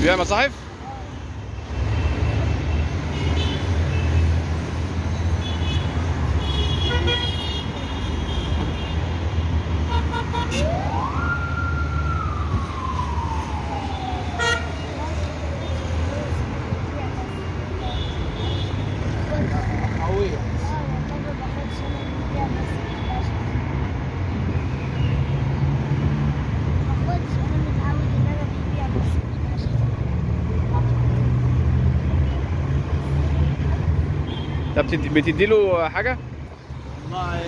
بيبيع مصاحف قوية طب بتدي- بتدي له حاجه والله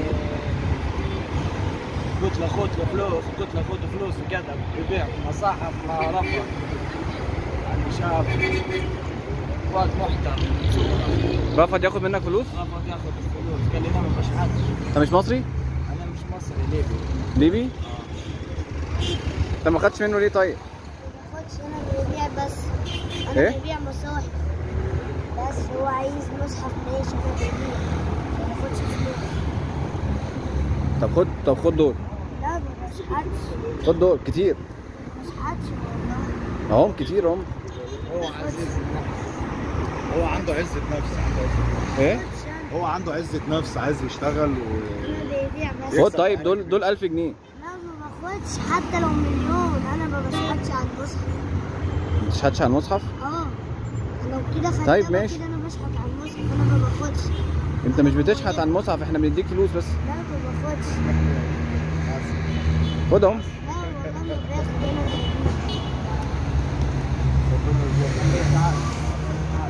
قلت له خذ له فلوس قلت له خذ فلوس وكذا ببيع في مصاحف ما رفض يعني شاب واد محترم رفض ياخد منك فلوس رفض ياخذ الفلوس قال لي انا ما بشحتش انت مش مصري انا مش مصري ليبي ليبي انت ما خدتش منه ليه طيب انا ببيع بس انا إيه؟ ببيع مصاحف بس هو عايز مصحف ماشي انا ببيع ما باخدش فلوس طب خد طب خد دول لا ما بشحتش خد دول كتير ما بشحتش والله اهم كتير اهم هو عزيز النفس هو عنده عزة نفس عنده عزة ايه ما باخدش أنا. هو عنده عزة نفس عايز يشتغل و انا ببيع بس خد طيب دول دول 1000 جنيه لا ما باخدش حتى لو مليون انا ما بشحتش على المصحف ما تشهدش على المصحف اه لو كده خدتها طيب يبقى ماشي. كده انا بشحت على المصحف انا ما باخدش انت مش بتشحت على المصحف احنا بنديك فلوس بس لا ما باخدش خدهم لا والله ما باخد انا ببيع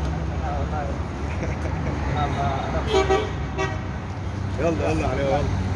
يلا يلا عليه يلا